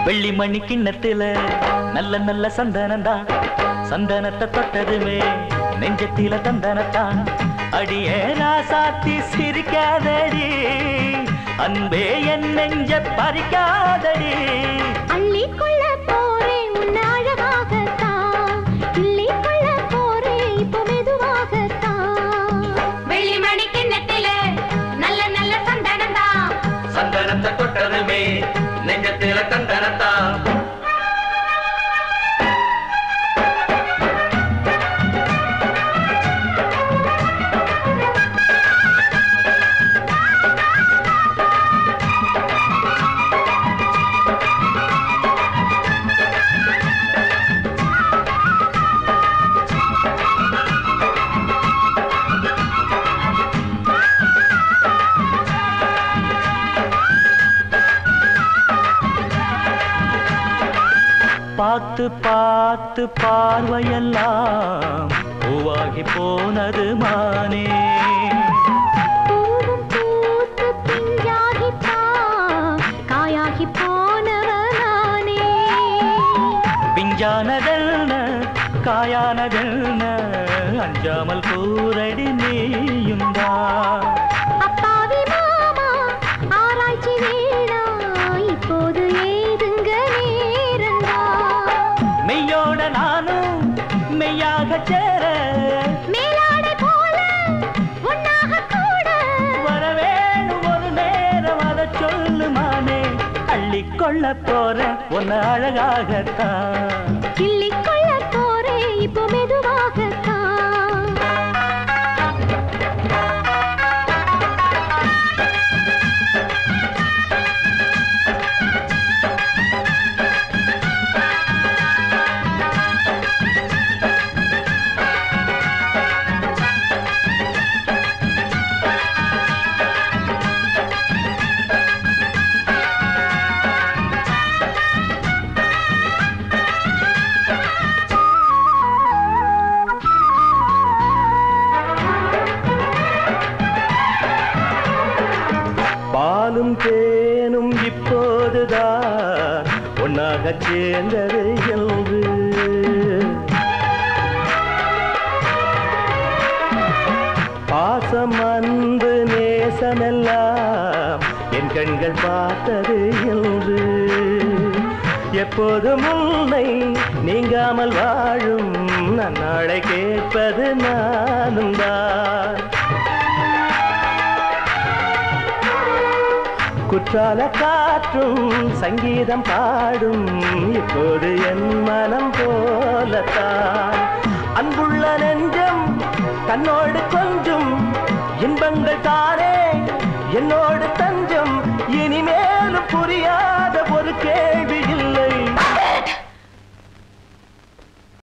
வெள்ளி மணி கிண்ணத்துல நல்ல நல்ல சந்தனந்தா சந்தனத்தை தொட்டதுமே நெஞ்சத்தில தந்தனத்தான் அடியே ராசாத்தி சிரிக்காதடி அன்பே என் நெஞ்ச பறிக்காதடி அள்ளிக்கொள்ள போறேன் உன்னை அழகாகத்தான் கிள்ளிக்கொள்ள போறேன் இப்போ மெதுவாகத்தான் வெள்ளிமணி கிண்ணத்தில நல்ல நல்ல சந்தனம் தான் சந்தனத்தை தொட்டதுமே நெஞ்சத்தில தந்தனத்தான் பார்த்து பார்த்து பார்வையெல்லாம் பூவாகி போனது மானே பூவும் பூத்து பிஞ்சாகித்தான் காயாகி போனவனானே பிஞ்சானதென்ன காயானதென்ன அஞ்சாமல் கூரடி நீயும் தான் அப்பாவி மாமா ஆராய்ச்சி வேணா இப்போது ஏதுங்க நேரந்தா மெய்யோட நானும் மெய்யாக சேர மேலாடை போல ஒன்னாக கூட வரவேணும் ஒரு நேரம் அதை சொல்லுமானே அள்ளிக்கொள்ள போற உன்னை அழகாகத்தான் கிள்ளிக்கொள்ள போறேன் இப்போ மெதுவாகத்தான் பாலும் தேனும் இப்போதுதான் ஒன்னாக சேர்ந்தது என்று பாசம் அன்பு நேசமெல்லாம் என் கண்கள் பார்த்தது என்று எப்போதும் உன்னை நீங்காமல் வாழும் நன்னாளை கேட்பது நானும் தான் குற்றால காற்றும் சங்கீதம் பாடும் இப்போது என் மனம் போலத்தான் அன்புள்ள நெஞ்சம் தன்னோடு கொஞ்சம் இன்பங்கள் தானே என்னோடு தஞ்சம் இனிமேலும் புரியாத ஒரு கே